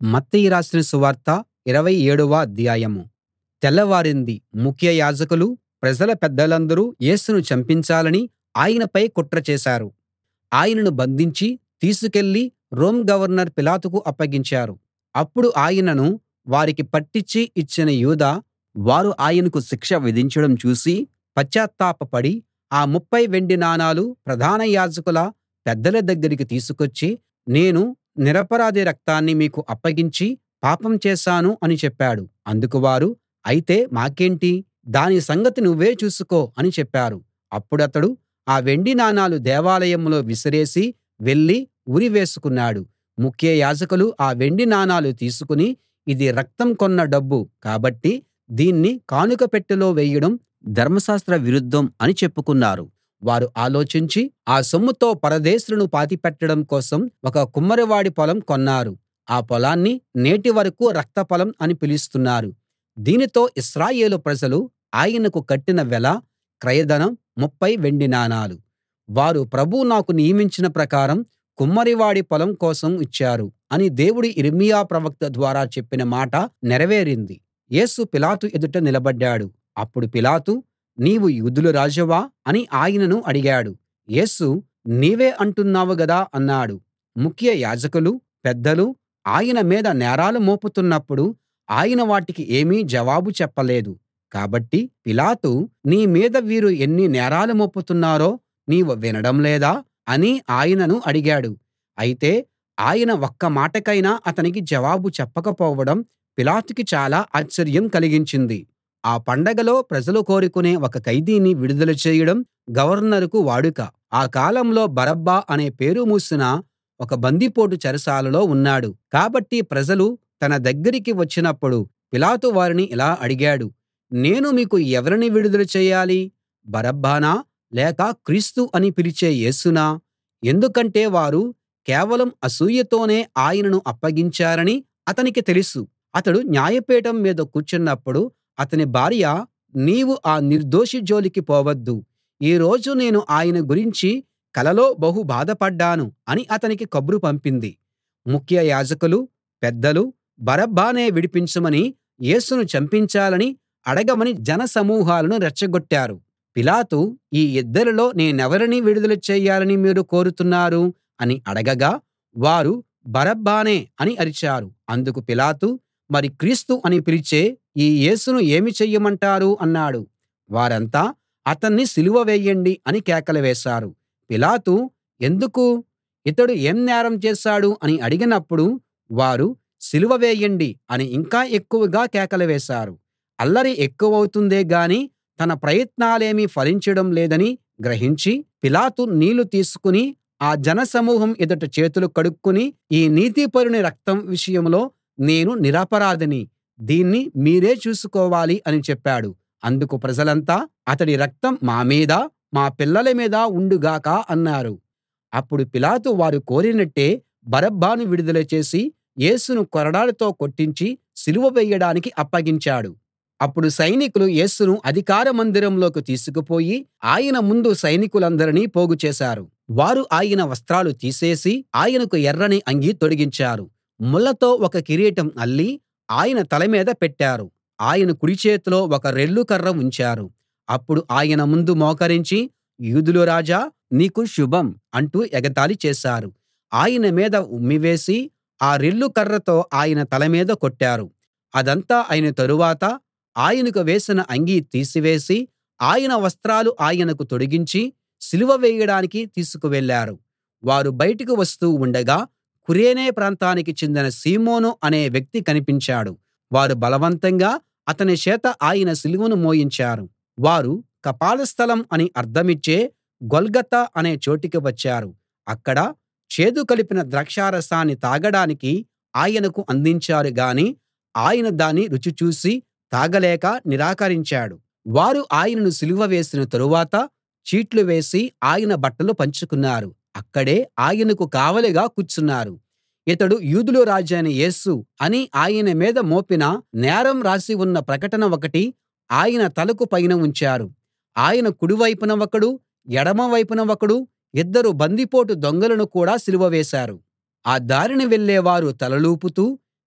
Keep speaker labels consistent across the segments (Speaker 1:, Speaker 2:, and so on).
Speaker 1: మత్తయి రాసిన సువార్త ఇరవై ఏడవ అధ్యాయం తెల్లవారింది ముఖ్య యాజకులూ ప్రజల పెద్దలందరూ యేసును చంపించాలని ఆయనపై కుట్ర చేశారు ఆయనను బంధించి తీసుకెళ్ళి రోమ్ గవర్నర్ పిలాతుకు అప్పగించారు అప్పుడు ఆయనను వారికి పట్టిచ్చి ఇచ్చిన యూదా వారు ఆయనకు శిక్ష విధించడం చూసి పశ్చాత్తాపపడి ఆ ముప్ఫై వెండి నాణాలు ప్రధాన యాజకుల పెద్దల దగ్గరికి తీసుకొచ్చి నేను నిరపరాధి రక్తాన్ని మీకు అప్పగించి పాపం చేశాను అని చెప్పాడు అందుకు వారు అయితే మాకేంటి దాని సంగతి నువ్వే చూసుకో అని చెప్పారు అప్పుడతడు ఆ వెండి నాణాలు దేవాలయంలో విసిరేసి వెళ్లి ఉరి వేసుకున్నాడు ముఖ్య యాజకులు ఆ వెండి నాణాలు తీసుకుని ఇది రక్తం కొన్న డబ్బు కాబట్టి దీన్ని కానుక పెట్టెలో వేయడం ధర్మశాస్త్ర విరుద్ధం అని చెప్పుకున్నారు వారు ఆలోచించి ఆ సొమ్ముతో పరదేశులను పాతిపెట్టడం కోసం ఒక కుమ్మరివాడి పొలం కొన్నారు ఆ పొలాన్ని నేటి వరకూ రక్త పొలం అని పిలుస్తున్నారు దీనితో ఇశ్రాయేలు ప్రజలు ఆయనకు కట్టిన వెల క్రయధనం ముప్ఫై వెండి నాణాలు వారు ప్రభువు నాకు నియమించిన ప్రకారం కుమ్మరివాడి పొలం కోసం ఇచ్చారు అని దేవుడు యిర్మీయా ప్రవక్త ద్వారా చెప్పిన మాట నెరవేరింది యేసు పిలాతు ఎదుట నిలబడ్డాడు అప్పుడు పిలాతు నీవు యూదుల రాజువా అని ఆయనను అడిగాడు యేసు నీవే అంటున్నావు గదా అన్నాడు ముఖ్య యాజకులూ పెద్దలు ఆయన మీద నేరాలు మోపుతున్నప్పుడు ఆయన వాటికి ఏమీ జవాబు చెప్పలేదు కాబట్టి పిలాతు నీ మీద వీరు ఎన్ని నేరాలు మోపుతున్నారో నీవు వినడం లేదా అని ఆయనను అడిగాడు అయితే ఆయన ఒక్క మాటకైనా అతనికి జవాబు చెప్పకపోవడం పిలాతుకి చాలా ఆశ్చర్యం కలిగించింది ఆ పండగలో ప్రజలు కోరుకునే ఒక ఖైదీని విడుదల చేయడం గవర్నరుకు వాడుక ఆ కాలంలో బరబ్బా అనే పేరు మోసిన ఒక బందిపోటు చెరసాలలో ఉన్నాడు కాబట్టి ప్రజలు తన దగ్గరికి వచ్చినప్పుడు పిలాతు వారిని ఇలా అడిగాడు నేను మీకు ఎవరిని విడుదల చేయాలి బరబ్బనా లేక క్రీస్తు అని పిలిచే యేసునా ఎందుకంటే వారు కేవలం అసూయతోనే ఆయనను అప్పగించారని అతనికి తెలుసు అతడు న్యాయపీఠం మీద కూర్చున్నప్పుడు అతని భార్య నీవు ఆ నిర్దోషి జోలికి పోవద్దు ఈ రోజు నేను ఆయన గురించి కలలో బహు బాధపడ్డాను అని అతనికి కబురు పంపింది ముఖ్య యాజకులు పెద్దలు బరబ్బనే విడిపించమని యేసును చంపించాలని అడగమని జనసమూహాలను రెచ్చగొట్టారు పిలాతు ఈ ఇద్దరిలో నేనెవరిని విడుదల చెయ్యాలని మీరు కోరుతున్నారు అని అడగగా వారు బరబ్బనే అని అరిచారు అందుకు పిలాతు మరి క్రీస్తు అని పిలిచే ఈ యేసును ఏమి చెయ్యమంటారు అన్నాడు వారంతా అతన్ని సిలువ వేయండి అని కేకలు వేశారు పిలాతు ఎందుకు ఇతడు ఏం నేరం చేశాడు అని అడిగినప్పుడు వారు సిలువ వేయండి అని ఇంకా ఎక్కువగా కేకలు వేశారు అల్లరి ఎక్కువవుతుందే గాని తన ప్రయత్నాలేమీ ఫలించడం లేదని గ్రహించి పిలాతు నీళ్లు తీసుకుని ఆ జనసమూహం ఎదుట చేతులు కడుక్కుని ఈ నీతిపరుని రక్తం విషయంలో నేను నిరపరాధిని దీన్ని మీరే చూసుకోవాలి అని చెప్పాడు అందుకు ప్రజలంతా అతడి రక్తం మా మీదా మా పిల్లల మీదా ఉండు గాక అన్నారు అప్పుడు పిలాతు వారు కోరినట్టే బరబ్బను విడుదల చేసి యేసును కొరడాలతో కొట్టించి సిలువ వేయడానికి అప్పగించాడు అప్పుడు సైనికులు యేసును అధికార మందిరంలోకి తీసుకుపోయి ఆయన ముందు సైనికులందరినీ పోగు చేశారు వారు ఆయన వస్త్రాలు తీసేసి ఆయనకు ఎర్రని అంగీ తొడిగించారు ముళ్ళతో ఒక కిరీటం అల్లి ఆయన తల మీద పెట్టారు ఆయన కుడి చేతిలో ఒక రెల్లు కర్ర ఉంచారు అప్పుడు ఆయన ముందు మోకరించి యూదుల రాజా నీకు శుభం అంటూ ఎగతాళి చేశారు ఆయన మీద ఉమ్మివేసి ఆ రెల్లు కర్రతో ఆయన తల మీద కొట్టారు అదంతా అయిన తరువాత ఆయనకు వేసిన అంగీ తీసివేసి ఆయన వస్త్రాలు ఆయనకు తొడిగించి సిలువ వేయడానికి తీసుకువెళ్ళారు వారు బయటికి వస్తూ ఉండగా కురేనే ప్రాంతానికి చెందిన సీమోను అనే వ్యక్తి కనిపించాడు వారు బలవంతంగా అతని చేత ఆయన సిలువను మోయించారు వారు కపాలస్థలం అని అర్థమిచ్చే గొల్గతా అనే చోటికి వచ్చారు అక్కడ చేదు కలిపిన ద్రాక్షారసాన్ని తాగడానికి ఆయనకు అందించారు గాని ఆయన దాన్ని రుచి చూసి తాగలేక నిరాకరించాడు వారు ఆయనను సిలువ వేసిన తరువాత చీట్లు వేసి ఆయన బట్టలు పంచుకున్నారు అక్కడే ఆయనకు కావలిగా కూర్చున్నారు ఇతడు యూదుల రాజైన యేసు అని ఆయన మీద మోపిన నేరం రాసి ఉన్న ప్రకటన ఒకటి ఆయన తలకు పైన ఉంచారు ఆయన కుడి వైపున ఒకడు ఎడమ వైపున ఒకడు ఇద్దరు బందిపోటు దొంగలను కూడా సిలువ వేశారు ఆ దారిన వెళ్ళేవారు తలలూపుతూ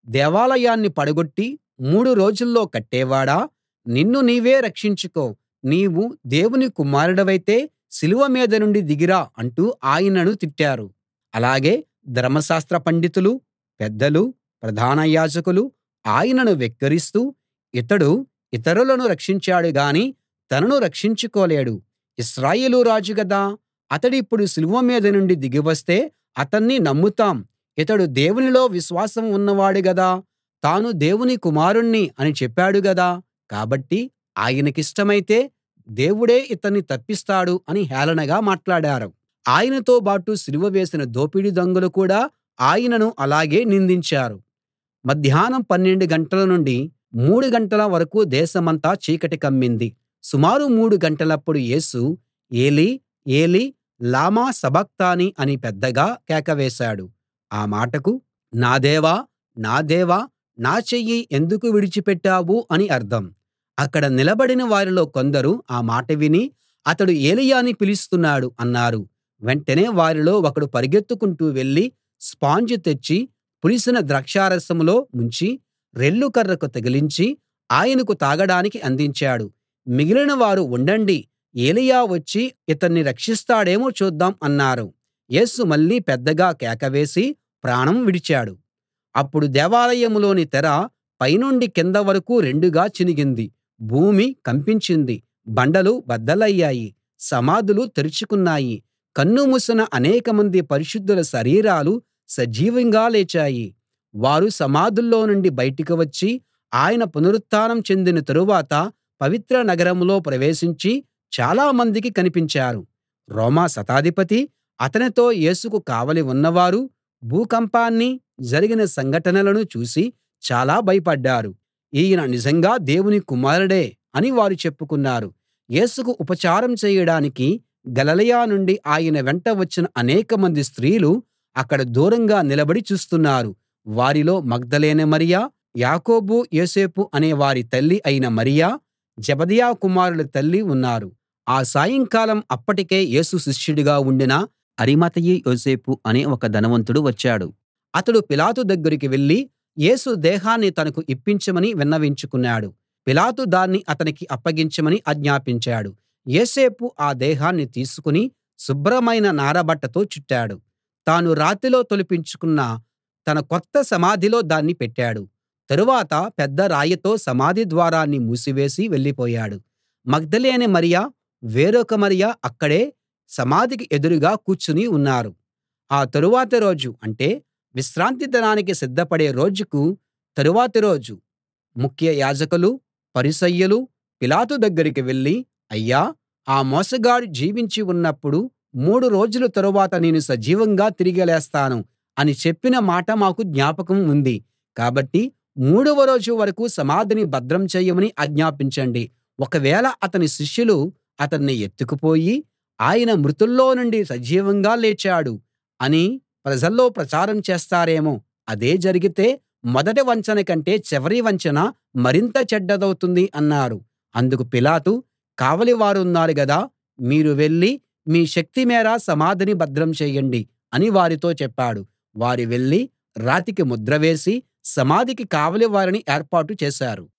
Speaker 1: దేవాలయాన్ని పడగొట్టి మూడు రోజుల్లో కట్టేవాడా నిన్ను నీవే రక్షించుకో నీవు దేవుని కుమారుడివైతే సిలువ మీద నుండి దిగిరా అంటూ ఆయనను తిట్టారు అలాగే ధర్మశాస్త్ర పండితులు పెద్దలు ప్రధాన యాజకులు ఆయనను వెక్కిరిస్తూ ఇతడు ఇతరులను రక్షించాడు గాని తనను రక్షించుకోలేడు ఇశ్రాయేలు రాజు గదా అతడిప్పుడు సిలువ మీద నుండి దిగి వస్తే అతన్ని నమ్ముతాం ఇతడు దేవునిలో విశ్వాసం ఉన్నవాడు గదా తాను దేవుని కుమారుణ్ణి అని చెప్పాడు గదా కాబట్టి ఆయనకిష్టమైతే దేవుడే ఇతన్ని తప్పిస్తాడు అని హేళనగా మాట్లాడారు ఆయనతో బాటు సిలువ వేసిన దోపిడీ దొంగలు కూడా ఆయనను అలాగే నిందించారు మధ్యాహ్నం పన్నెండు గంటల నుండి మూడు గంటల వరకూ దేశమంతా చీకటి కమ్మింది సుమారు మూడు గంటలప్పుడు యేసు ఏలీ ఏలీ లామా సబక్తానీ అని పెద్దగా కేక వేశాడు ఆ మాటకు నా దేవా నా దేవా నా చెయ్యి ఎందుకు విడిచిపెట్టావు అని అర్థం అక్కడ నిలబడిన వారిలో కొందరు ఆ మాట విని అతడు ఏలీయాని పిలుస్తున్నాడు అన్నారు వెంటనే వారిలో ఒకడు పరుగెత్తుకుంటూ వెళ్ళి స్పాంజి తెచ్చి పులిసిన ద్రాక్షారసంలో ముంచి రెల్లు కర్రకు తగిలించి ఆయనకు తాగడానికి అందించాడు మిగిలిన వారు ఉండండి ఏలీయా వచ్చి ఇతన్ని రక్షిస్తాడేమో చూద్దాం అన్నారు యేసు మళ్ళీ పెద్దగా కేక వేసి ప్రాణం విడిచాడు అప్పుడు దేవాలయంలోని తెర పైనుండి కింద వరకూ రెండుగా చినిగింది భూమి కంపించింది బండలు బద్దలయ్యాయి సమాధులు తెరుచుకున్నాయి కన్నుమూసిన అనేకమంది పరిశుద్ధుల శరీరాలు సజీవంగా లేచాయి వారు సమాధుల్లో నుండి బయటికి వచ్చి ఆయన పునరుత్థానం చెందిన తరువాత పవిత్ర నగరంలో ప్రవేశించి చాలా మందికి కనిపించారు రోమా శతాధిపతి అతనితో యేసుకు కావలి ఉన్నవారు భూకంపాన్ని జరిగిన సంఘటనలను చూసి చాలా భయపడ్డారు ఈయన నిజంగా దేవుని కుమారుడే అని వారు చెప్పుకున్నారు యేసుకు ఉపచారం చేయడానికి గలిలయ నుండి ఆయన వెంట వచ్చిన అనేకమంది స్త్రీలు అక్కడ దూరంగా నిలబడి చూస్తున్నారు వారిలో మగ్దలేనే మరియ యాకోబు యోసేపు అనే వారి తల్లి అయిన మరియ జెబెదయి కుమారుల తల్లి ఉన్నారు ఆ సాయంకాలం అప్పటికే యేసు శిష్యుడిగా ఉండిన అరిమతయి యోసేపు అనే ఒక ధనవంతుడు వచ్చాడు అతడు పిలాతు దగ్గరికి వెళ్ళి యేసు దేహాన్ని తనకు ఇప్పించమని విన్నవించుకున్నాడు పిలాతు దాన్ని అతనికి అప్పగించమని ఆజ్ఞాపించాడు యోసేపు ఆ దేహాన్ని తీసుకుని శుభ్రమైన నారబట్టతో చుట్టాడు తాను రాతిలో తొలిపించుకున్న తన కొత్త సమాధిలో దాన్ని పెట్టాడు తరువాత పెద్ద రాయితో సమాధి ద్వారాన్ని మూసివేసి వెళ్ళిపోయాడు మగ్దలేనే మరియ వేరొక మరియ అక్కడే సమాధికి ఎదురుగా కూర్చుని ఉన్నారు ఆ తరువాతి రోజు అంటే విశ్రాంతి దినానికి సిద్ధపడే రోజుకు తరువాతి రోజు ముఖ్య యాజకులు పరిసయ్యులు పిలాతు దగ్గరికి వెళ్ళి అయ్యా ఆ మోసగాడు జీవించి ఉన్నప్పుడు మూడు రోజుల తరువాత నేను సజీవంగా తిరిగి లేస్తాను అని చెప్పిన మాట మాకు జ్ఞాపకం ఉంది కాబట్టి మూడవ రోజు వరకూ సమాధిని భద్రం చేయమని ఆజ్ఞాపించండి ఒకవేళ అతని శిష్యులు అతన్ని ఎత్తుకుపోయి ఆయన మృతుల్లో నుండి సజీవంగా లేచాడు అని ప్రజల్లో ప్రచారం చేస్తారేమో అదే జరిగితే మొదటి వంచన కంటే చివరి వంచన మరింత చెడ్డదవుతుంది అన్నారు అందుకు పిలాతు కావలి వారున్నారు గదా మీరు వెళ్ళి మీ శక్తి మేర సమాధిని భద్రం చేయండి అని వారితో చెప్పాడు వారు వెళ్ళి రాతికి ముద్ర వేసి సమాధికి కావలి వారిని ఏర్పాటు చేశారు